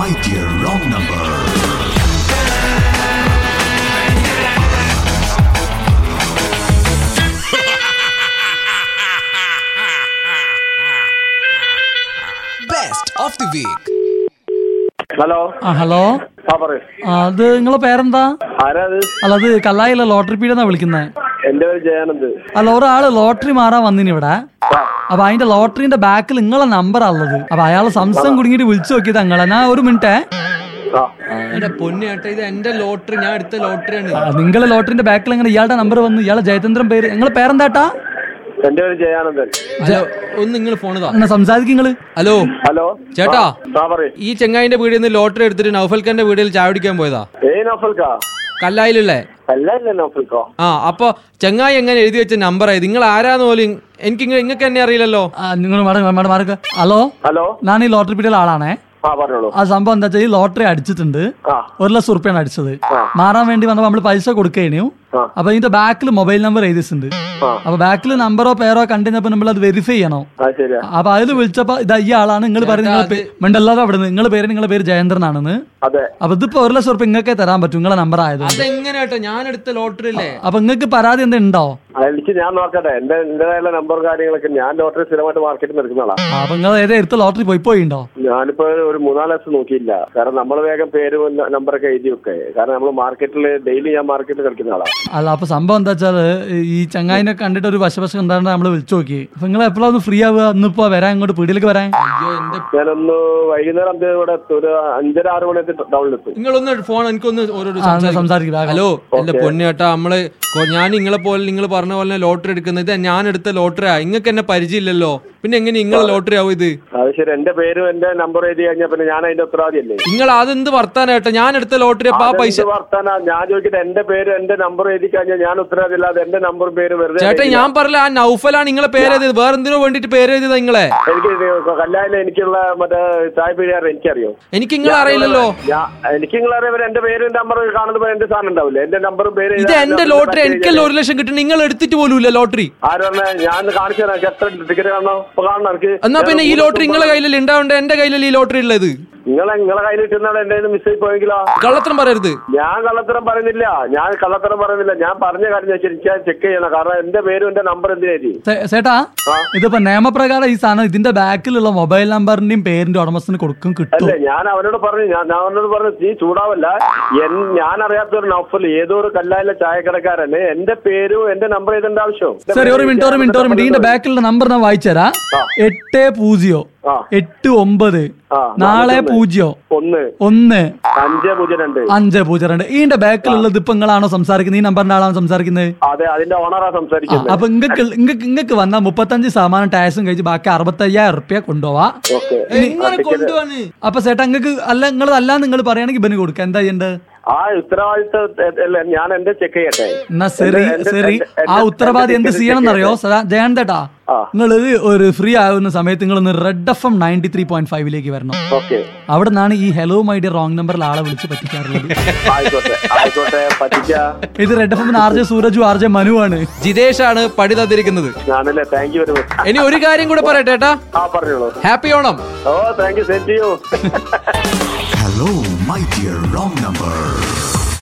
my dear wrong number. Best of the week. Hello ആ hello ആ പറയൂ ആ, അത് നിങ്ങളെ പേരെന്താ ആരാ അത് അല്ല അത് കല്ലായിലെ ലോട്ടറി പീഡിയെന്നാ വിളിക്കുന്നത് എന്റെ പേര് ജയാനന്ദ് അല്ല ഒരാള് ലോട്ടറി മാറാൻ വന്നിന് ഇവിടെ അപ്പൊ അതിന്റെ ലോട്ടറിന്റെ ബാക്കിൽ നിങ്ങളെ നമ്പറാ ഉള്ളത് അപ്പൊ അയാള് സംശയം കുടുങ്ങിട്ട് വിളിച്ചു നോക്കിയത് നിങ്ങളെ ഞാൻ ഒരു മിനിറ്റേ ആ എന്റെ പൊന്നേട്ടാ ഇത് എന്റെ ലോട്ടറി ഞാൻ എടുത്ത ലോട്ടറിയാണ് ആ, നിങ്ങളെ ലോട്ടറിന്റെ ബാക്കിൽ എങ്ങനെ ഇയാളുടെ നമ്പർ വന്നു ഇയാളെ ജയചന്ദ്രൻ പേര് നിങ്ങളെ പേരെന്താട്ടാ എന്റെ പേര് ജയാനന്ദൻ ഹലോ ഒന്ന് നിങ്ങൾ ഫോൺ ഇതാ എന്നാ സംസാരിക്കും നിങ്ങള് ഹലോ ഹലോ ചേട്ടാ ആ പറയൂ ഈ ചെങ്ങായിന്റെ വീടിൽ നിന്ന് ലോട്ടറി എടുത്തിട്ട് നൗഫൽഖാന്റെ വീട്ടിൽ ചായ കുടിക്കാൻ പോയതാ ഏ നൗഫൽക്കാ കല്ലായിലുള്ളേ അല്ല ഇല്ല നൗഫൽക്കോ ആ അപ്പൊ ചെങ്ങായി എങ്ങനെ എഴുതി വെച്ച നമ്പർ ആയത് നിങ്ങൾ ആരാന്ന് പോലും എനിക്ക് നിങ്ങൾക്ക് എന്നെ അറിയില്ലല്ലോ നിങ്ങൾ മാഡം മാർക്ക് ഹലോ ഹലോ ഞാൻ ഈ ലോട്ടറി പീഡിയുടെ ആളാണേ ആ പറഞ്ഞോളൂ ആ സംഭവം എന്താ വെച്ചാൽ ഈ ലോട്ടറി അടിച്ചിട്ടുണ്ട് ആ ഒരു ലക്ഷം റുപ്യാണ് അടിച്ചത് മാറാൻ വേണ്ടി വന്നപ്പോ നമ്മള് പൈസ കൊടുക്കേനു ആ. അപ്പൊ ഇതിന്റെ ബാക്കിൽ മൊബൈൽ നമ്പർ എഴുതിയിട്ടുണ്ട് ആ. അപ്പൊ ബാക്കിൽ നമ്പറോ പേരോ കണ്ടുകഴിഞ്ഞപ്പോ നമ്മൾ അത് വെരിഫൈ ചെയ്യണോ ആ ശരിയാ അപ്പൊ അതിൽ വിളിച്ചപ്പോ ഇതാ ഈ ആളാണ് നിങ്ങൾ പറയുന്നത് മണ്ടല്ലാതെ അവിടെ നിങ്ങളെ പേര് നിങ്ങളെ പേര് ജയേന്ദ്രൻ ആണെന്ന് അതെ അപ്പൊ ഇതിപ്പോ ഒരു ലക്ഷം റുപ്യ ഇങ്ങക്കേ തരാൻ പറ്റും നിങ്ങളെ നമ്പർ ആയതുകൊണ്ട് അതെങ്ങനെ ഏട്ടാ ഞാൻ എടുത്ത ലോട്ടറി അല്ലേ അപ്പൊ നിങ്ങൾക്ക് പരാതി എന്താ ഉണ്ടോ ആ, എനിക്ക് ഞാൻ നോക്കട്ടെ എന്റെ എന്റേതായുള്ള നമ്പർ കാര്യങ്ങളൊക്കെ ഞാൻ ലോട്ടറി സ്ഥിരമായിട്ട് മാർക്കറ്റിൽ എടുക്കുന്ന ആളാ ആ, അപ്പൊ നിങ്ങൾ ഏതാ എടുത്ത ലോട്ടറി പോയി പോയിണ്ടോ ഞാനിപ്പോ ഒരു മൂന്നാല് ദിവസം നോക്കിയില്ല കാരണം നമ്മൾ വേഗം പേര് നമ്പറൊക്കെ എഴുതി വെക്കേ കാരണം നമ്മൾ മാർക്കറ്റിൽ ഡെയിലി ഞാൻ മാർക്കറ്റിൽ കളിക്കുന്ന ആളാ അല്ല അപ്പൊ സംഭവം എന്താ വെച്ചാല് ഈ ചങ്ങായിനെ കണ്ടിട്ട് ഒരു വശവശം എന്താണ്ട് നമ്മള് വിളിച്ചു നോക്കി അപ്പൊ നിങ്ങൾ എപ്പോഴാ ഒന്ന് ഫ്രീ ആവുക ഇന്നിപ്പോ വരാൻ ഇങ്ങോട്ട് പീടിയിലേക്ക് വരാൻ അയ്യോ എന്റെ ഞാനൊന്ന് വൈകുന്നേരം അഞ്ച് ഇവിടെ എത്തും. ഒരു അഞ്ചര ആറ് മണിയത്തെ ടൗണിലെത്തും നിങ്ങളൊന്ന് ഫോൺ എനിക്കൊന്ന് ഓരോരോ ആ, എന്നാ സംസാരിക്കും വേഗം. ഹലോ എന്റെ പൊന്നേട്ടാ നമ്മള് കൊ- ഞാൻ നിങ്ങളെ പോലെ നിങ്ങൾ പറഞ്ഞ പോലെ ലോട്ടറി എടുക്കുന്നത് ഇത് ഞാൻ എടുത്ത ലോട്ടറിയാ നിങ്ങൾക്ക് എന്നെ പരിചയമില്ലല്ലോ പിന്നെ എങ്ങനെ നിങ്ങളെ ലോട്ടറി ആവും ഇത് അത് ശരി എന്റെ പേരും എന്റെ നമ്പർ എഴുതി കഴിഞ്ഞാൽ പിന്നെ ഞാൻ അതിന്റെ ഉത്തരവാദിയല്ലേ നിങ്ങൾ അതെന്ത് വർത്താനേട്ടാ ഞാൻ എടുത്ത ലോട്ടറി അപ്പൊ ആ പൈസ അതെന്ത് വർത്താനാ ഞാൻ ചോദിക്കട്ടെ എന്റെ പേര് എന്റെ നമ്പർ എഴുതി കഴിഞ്ഞാൽ ഞാൻ ഉത്തരവാദില്ലാതെ എന്റെ നമ്പർ പേര് വെറുതെ ചേട്ടാ എഴുതിയില്ല. ഞാൻ പറഞ്ഞില്ല ആ നൗഫലാണ് നിങ്ങളെ പേര് എഴുതിയത് വേറെ എന്തിനോ വേണ്ടിട്ട് പേര് എഴുതിയത് നിങ്ങളെ എനിക്ക് ഇത് കല്ലായില് എനിക്കുള്ള മറ്റേ ചായ പീടിയാറ് എനിക്കറിയോ എനിക്ക് നിങ്ങളെ അറിയില്ലല്ലോ ഞാൻ എനിക്ക് നിങ്ങൾ അറിയാം എന്റെ പേരും നമ്പർ കാണുമ്പോൾ എന്റെ സാധനം ഉണ്ടാവില്ലേ എന്റെ നമ്പറും പേര് ഇത് എന്റെ ലോട്ടറി എനിക്കല്ല ഒരു ലക്ഷം കിട്ടും നിങ്ങൾ എടുത്തിട്ട് പോലുമില്ല ലോട്ടറി ആര് പറഞ്ഞ ഞാൻ കാണിച്ചു തരാം എനിക്ക് എത്ര ടിക്കറ്റ് കാണണം ഇപ്പൊ കാണണം എനിക്ക് എന്നാ പിന്നെ ഈ ലോട്ടറി നിങ്ങളെ കയ്യിലല്ലേ ഉണ്ടാവേണ്ട എന്റെ കയ്യിലല്ലേ ഈ ലോട്ടറി ഉള്ളത് നിങ്ങളെ നിങ്ങളെ കയ്യിൽ കിട്ടുന്നതാണ് എന്റെ മിസ് ആയി പോയെങ്കിലോ കള്ളത്തരം പറയരുത് ഞാൻ കള്ളത്തരം പറയുന്നില്ല ഞാൻ കള്ളത്തരം പറയുന്നില്ല ഞാൻ പറഞ്ഞ കാര്യം ഞാൻ ശരിക്കും ചെക്ക് ചെയ്യണം കാരണം എന്റെ പേരും എന്റെ നമ്പർ എന്തിനാ സേ- ചേട്ടാ ഇതിപ്പോ നിയമപ്രകാരം ഈ സാധനം ഇതിന്റെ ബാക്കിലുള്ള മൊബൈൽ നമ്പറിന്റെയും പേരിന്റെ ഉടമസ്ഥന് കൊടുക്കും കിട്ടും അല്ലേ ഞാൻ അവനോട് പറഞ്ഞു ഞാൻ ഞാൻ അവനോട് പറഞ്ഞു നീ ചൂടാവല്ല എൻ- ഞാൻ അറിയാത്ത ഒരു നൗഫൽ ഏതോ ഒരു കല്ലായിലെ ചായക്കടക്കാരന് എന്റെ പേരും എന്റെ നമ്പർ ചെയ്തേണ്ട ആവശ്യം സരി ഒരു മിനിറ്റ് ഒരു മിനിറ്റ് ഒരു മിനിറ്റ് ഇതിന്റെ ബാക്കിലുള്ള നമ്പർ ഞാൻ വായിച്ചുതരാം എട്ട് പൂജ്യം ആ. എട്ട് ഒമ്പത് ആ, നാല് നാല് പൂജ്യം ഒന്ന് ഒന്ന് അഞ്ച് പൂജ്യം രണ്ട് അഞ്ച് പൂജ്യം രണ്ട് ഇതിന്റെ ബാക്കിലുള്ളത് ഇപ്പൊ നിങ്ങളാണോ സംസാരിക്കുന്നത് ഈ നമ്പറിന്റെ ആളാണോ സംസാരിക്കുന്നത് അതെ അതിന്റെ ഓണറാ സംസാരിക്കുന്നത് അപ്പൊ ഇങ്ങക്ക് ഇങ്ങക്ക് ഇങ്ങക്ക് വന്ന മുപ്പത്തഞ്ച് ശതമാനം ടാക്സും കഴിച്ച് ബാക്കി അറുപത്തയ്യായിരം റുപ്യ കൊണ്ടുപോവാ ഓക്കെ എങ്ങനെ കൊണ്ടുപോവാന് അപ്പൊ ചേട്ടാ ഇങ്ങക്ക് അല്ല നിങ്ങൾ അല്ല നിങ്ങൾ പറയുകയാണെങ്കിൽ ഇവന് കൊടുക്കാം എന്താ ചെയ്യണ്ടത് ആ ഉത്തരവാദിത്ത അല്ല ഞാൻ എന്റെ ചെക്ക് ചെയ്യട്ടെ എന്നാ ശരി എന്റെ- ശരി എന്റെ- ആ എന്റെ- ഉത്തരവാദി എന്റെ എന്ത് ticket ചെയ്യണം എന്നറിയോ ജയന്തേട്ടാ ആ. നിങ്ങൾ ഒരു ഫ്രീ ആവുന്ന സമയത്ത് നിങ്ങൾ ഒന്ന് red F M ninety three point ഫൈവിലേക്ക് വരണം ഓക്കെ അവിടെ നിന്നാണ് ഈ ഹലോ മൈ ഡിയർ റോങ് നമ്പറിൽ ആളെ വിളിച്ച് പറ്റിക്കാറുള്ളത് ആയിക്കോട്ടെ ആയിക്കോട്ടെ പറ്റിക്ക ഇത് red F M R J Suraj R J Manu ആണ് ജിതേഷാണ് പടി തന്നിരിക്കുന്നത് ഞാനല്ലേ താങ്ക് യു വെരി മച്ച് ഇനി ഒരു കാര്യം കൂടെ പറയട്ടെ ഏട്ടാ ആ പറഞ്ഞോളൂ ഹാപ്പി ഓണം ഓ thank you send you Hello, my dear wrong number.